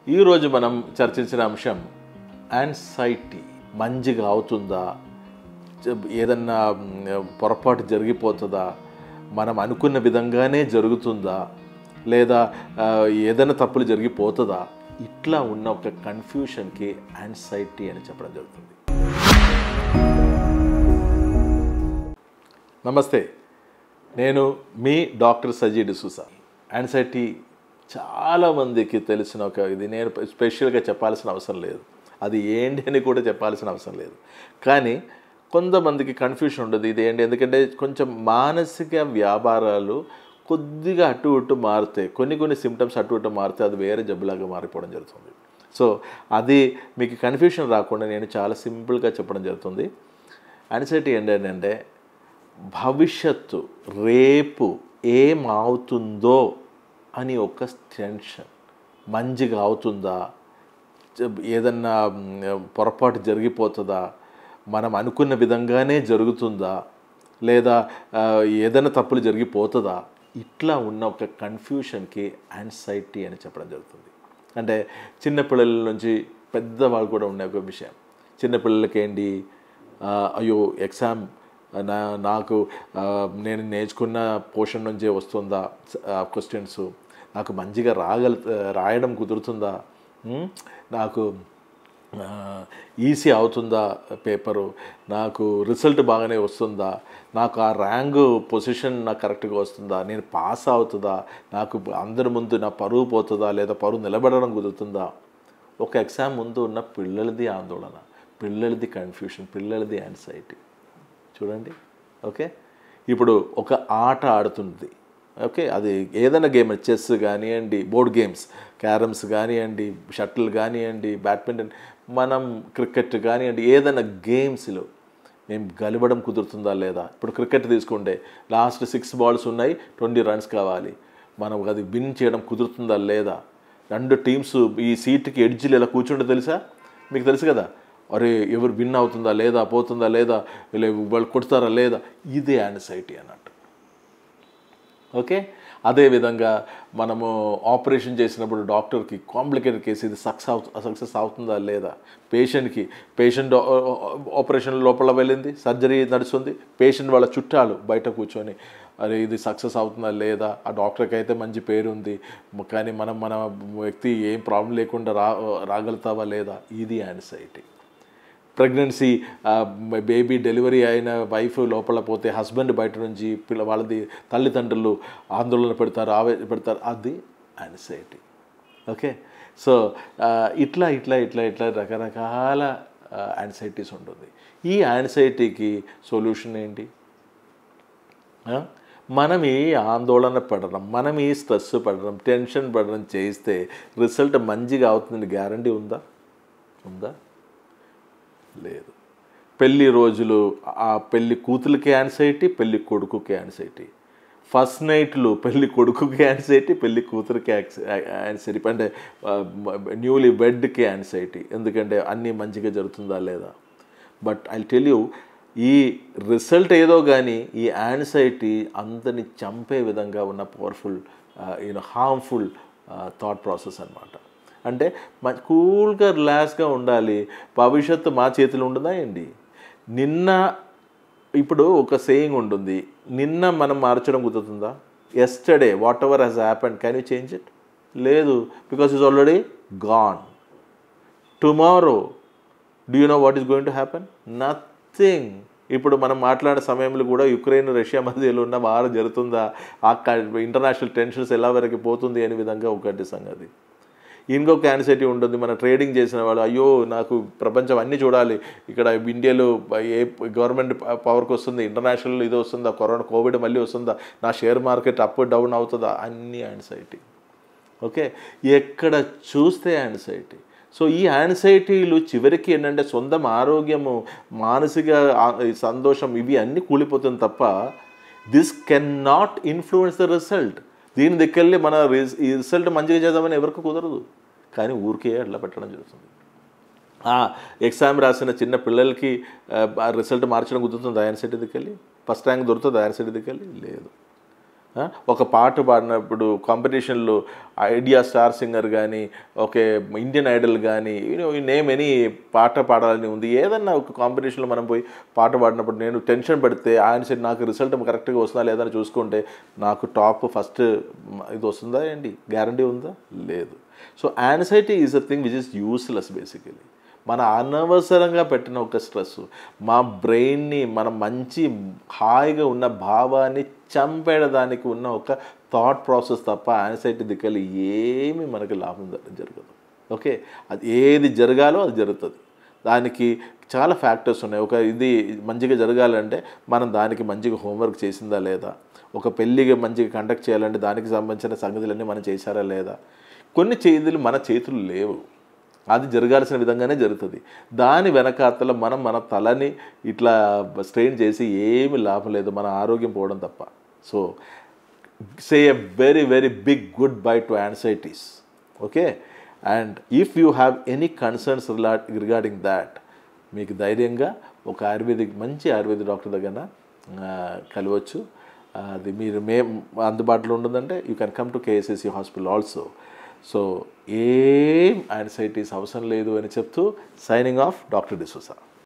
ఈరోజు మనం చర్చించిన అంశం యాంగ్జైటీ మంచిగా అవుతుందా జ- ఏదన్నా మ్, పొరపాటు జరిగిపోతుందా మనం అనుకున్న విధంగానే జరుగుతుందా లేదా ఆ, ఏదైనా తప్పులు జరిగిపోతుందా ఇట్లా ఉన్న ఒక కన్ఫ్యూషన్కి యాంగ్జైటీ అని చెప్పడం జరుగుతుంది నమస్తే నేను మీ డాక్టర్ సజీ డిసూసా యాంగ్జైటీ చాలామందికి తెలిసిన ఒక ఇది నేను స్పెషల్గా చెప్పాల్సిన అవసరం లేదు అది ఏంటి అని కూడా చెప్పాల్సిన అవసరం లేదు కానీ కొంతమందికి కన్ఫ్యూషన్ ఉండదు ఇది ఏంటి ఎందుకంటే కొంచెం మానసిక వ్యాపారాలు కొద్దిగా అటు ఇటు మారితే కొన్ని కొన్ని సిమ్టమ్స్ అటు ఇటు మారితే అది వేరే జబ్బులాగా మారిపోవడం జరుగుతుంది సో అది మీకు కన్ఫ్యూషన్ రాకుండా నేను చాలా సింపుల్గా చెప్పడం జరుగుతుంది యాంగ్జైటీ ఏంటంటే భవిష్యత్తు రేపు ఏమవుతుందో అని ఒక టెన్షన్ మంచిగా అవుతుందా జ- ఏదన్నా మ్, పొరపాటు జరిగిపోతుందా మనం అనుకున్న విధంగానే జరుగుతుందా లేదా ఆ, ఏదైనా తప్పులు జరిగిపోతుందా ఇట్లా ఉన్న ఒక కన్ఫ్యూషన్కి యాంగ్జైటీ అని చెప్పడం జరుగుతుంది అంటే చిన్నపిల్లల నుంచి పెద్దవాళ్ళు కూడా ఉండే ఒక విషయం చిన్నపిల్లలకి ఏంటి ఆ, అయ్యో ఎగ్జామ్ నా నాకు ఆ, నేను నేర్చుకున్న పోర్షన్ నుంచే వస్తుందా క్వశ్చన్స్ నాకు మంచిగా రాగల రాయడం కుదురుతుందా ఉమ్, నాకు ఈజీ అవుతుందా పేపరు నాకు రిజల్ట్ బాగానే వస్తుందా నాకు ఆ ర్యాంక్ పొజిషన్ నాకు కరెక్ట్గా వస్తుందా నేను పాస్ అవుతుందా నాకు అందరి ముందు నా పరువు పోతుందా లేదా పరువు నిలబడడం కుదురుతుందా ఒక ఎగ్జామ్ ముందు ఉన్న పిల్లలది ఆందోళన పిల్లలది కన్ఫ్యూషన్ పిల్లలది యాంగ్జైటీ చూడండి ఓకే ఇప్పుడు ఒక ఆట ఆడుతుంది ఓకే అది ఏదైనా గేమ్ చెస్ కానివ్వండి బోర్డ్ గేమ్స్ క్యారమ్స్ కానివ్వండి షటిల్ కానివ్వండి బ్యాడ్మింటన్ మనం క్రికెట్ కానివ్వండి ఏదైనా గేమ్స్లో మేము గెలవడం కుదురుతుందా లేదా ఇప్పుడు క్రికెట్ తీసుకుంటే లాస్ట్ సిక్స్ బాల్స్ ఉన్నాయి ట్వంటీ రన్స్ కావాలి మనం అది విన్ చేయడం కుదురుతుందా లేదా రెండు టీమ్స్ ఈ సీట్కి ఎడ్జిలు ఇలా కూర్చుంటే తెలుసా మీకు తెలుసు కదా అరే ఎవరు విన్ అవుతుందా లేదా పోతుందా లేదా ఇలా వాళ్ళు కొడతారా లేదా ఇదే యాంగ్జైటీ అన్నట్టు ఓకే అదేవిధంగా మనము ఆపరేషన్ చేసినప్పుడు డాక్టర్కి కాంప్లికేటెడ్ కేసు ఇది సక్సెస్ అవు సక్సెస్ అవుతుందా లేదా పేషెంట్కి పేషెంట్ ఆపరేషన్ లోపల వెళ్ళింది సర్జరీ నడుస్తుంది పేషెంట్ వాళ్ళ చుట్టాలు బయట కూర్చొని అరే ఇది సక్సెస్ అవుతుందా లేదా ఆ డాక్టర్కి అయితే మంచి పేరు ఉంది కానీ మనం మన వ్యక్తి ఏం ప్రాబ్లం లేకుండా రా రాగలుగుతావా లేదా ఇది యాంగ్జైటీ ప్రెగ్నెన్సీ బేబీ డెలివరీ అయిన వైఫ్ లోపల పోతే హస్బెండ్ బయట నుంచి పిల్ల వాళ్ళది తల్లిదండ్రులు ఆందోళన పెడతారు ఆవే పెడతారు అది యాంగ్జైటీ ఓకే సో ఇట్లా ఇట్లా ఇట్లా ఇట్లా రకరకాల యాంగ్జైటీస్ ఉంటుంది ఈ యాంగ్జైటీకి సొల్యూషన్ ఏంటి ఆ? మనం ఈ ఆందోళన పడడం మనం ఈ స్ట్రెస్ పడడం టెన్షన్ పడడం చేస్తే రిజల్ట్ మంచిగా అవుతుందని గ్యారంటీ ఉందా ఉందా లేదు పెళ్లి రోజులు ఆ పెళ్లి కూతురికి యాంగ్జైటీ పెళ్లి కొడుకుకి యాంగ్జైటీ ఫస్ట్ నైట్లు పెళ్లి కొడుకుకి యాంగ్జైటీ పెళ్లి కూతురికి యాంగ్జైటీ అంటే న్యూలీ వెడ్కి యాంగ్జైటీ ఎందుకంటే అన్నీ మంచిగా జరుగుతుందా లేదా బట్ ఐ టెల్ యూ ఈ రిజల్ట్ ఏదో కానీ ఈ యాంగ్జైటీ అందరిని చంపే విధంగా ఉన్న powerful you know harmful thought process అన్నమాట అంటే మ కూల్గా రిలాక్స్గా ఉండాలి భవిష్యత్తు మా చేతిలో ఉంటుందా ఏంటి నిన్న ఇప్పుడు ఒక సేయింగ్ ఉంటుంది నిన్న మనం మార్చడం కుదురుతుందా yesterday whatever has happened can you change it లేదు because is already gone tomorrow do you know what is going to happen nothing ఇప్పుడు మనం మాట్లాడే సమయంలో కూడా యుక్రెయిన్ రష్యా మధ్యలో ఉన్న వారు జరుగుతుందా ఆ ఇంటర్నేషనల్ టెన్షన్స్ ఎలా వరకు పోతుంది అనే విధంగా ఒకటి సంగతి ఇంకొక యాంగ్జైటీ ఉంటుంది మన ట్రేడింగ్ చేసిన వాళ్ళు అయ్యో నాకు ప్రపంచం అన్నీ చూడాలి ఇక్కడ ఇండియాలో ఏ గవర్నమెంట్ పవర్కి వస్తుంది ఇంటర్నేషనల్ ఇది వస్తుందా కరోనా కోవిడ్ మళ్ళీ వస్తుందా నా షేర్ మార్కెట్ అప్ డౌన్ అవుతుందా అన్నీ యాంగ్జైటీ ఓకే ఎక్కడ చూస్తే యాంగ్జైటీ సో ఈ యాంగ్జైటీలు చివరికి ఏంటంటే సొంతం ఆరోగ్యము మానసిక ఆ- ఈ సంతోషం ఇవి అన్నీ కూలిపోతుంది తప్ప this can not influence the result దీని దగ్గరికి మన రిజ్- ఈ రిజల్ట్ మంచిగా చేద్దామని ఎవరికి కుదరదు కానీ ఊరికే అట్లా పెట్టడం జరుగుతుంది ఆ ఎగ్జామ్ రాసిన చిన్న పిల్లలకి ఆ రిజల్ట్ మార్చడం కుదురుతుంది ఆయన సైడ్ దగ్గరికి ఫస్ట్ ర్యాంక్ దొరుకుతుంది ఆయన సైడ్ దగ్గరికి లేదు ఆ, ఒక పాట పాడినప్పుడు కాంపిటీషన్లో ఐడియా స్టార్ సింగర్ కానీ ఓకే ఇండియన్ ఐడల్ కానీ నేమ్ ఎనీ పాట పాడాలని ఉంది ఏదన్నా ఒక కాంపిటీషన్లో మనం పోయి పాట పాడినప్పుడు నేను టెన్షన్ పెడితే ఆయన సైడ్ నాకు రిజల్ట్ కరెక్ట్గా వస్తుందా లేదా అని చూసుకుంటే నాకు టాప్ ఫస్ట్ ఇది వస్తుందా ఏంటి గ్యారంటీ ఉందా లేదు so anxiety is a thing which is useless basically మన అనవసరంగా పెట్టిన ఒక స్ట్రెస్ మా బ్రెయిన్ని మన మంచి హాయిగా ఉన్న భావాన్ని చంపేయడానికి ఉన్న ఒక థాట్ ప్రాసెస్ తప్ప యాన్సైటీ దిక్కలు ఏమీ మనకి లాభం జ- జరగదు ఓకే అది ఏది జరగాలో అది జరుగుతుంది దానికి చాలా ఫ్యాక్టర్స్ ఉన్నాయి ఒక ఇది మంచిగా జరగాలంటే మనం దానికి మంచిగా హోంవర్క్ చేసిందా లేదా ఒక పెళ్ళిగా మంచిగా కండక్ట్ చేయాలంటే దానికి సంబంధించిన సంగతులన్నీ మనం చేశారా లేదా కొన్ని చేతులు మన చేతులు లేవు అది జరగాల్సిన విధంగానే జరుగుతుంది దాని వెనకాతల మనం మన తలని ఇట్లా స్ట్రెయిన్ చేసి ఏమి లాభం లేదు మన ఆరోగ్యం పోవడం తప్ప so say a very very big goodbye to anxieties okay and if you have any concerns regarding that మీకు ధైర్యంగా ఒక ఆయుర్వేదిక్ మంచి ఆయుర్వేదిక్ డాక్టర్ దగ్గర ఆ, కలవచ్చు ఆ, అది మీరు మే అందుబాటులో ఉంటుందంటే you can come to KSSC hospital also so ఏం యాంగ్జైటీస్ అవసరం లేదు అని చెప్తూ సైనింగ్ ఆఫ్ డాక్టర్ డిసోసా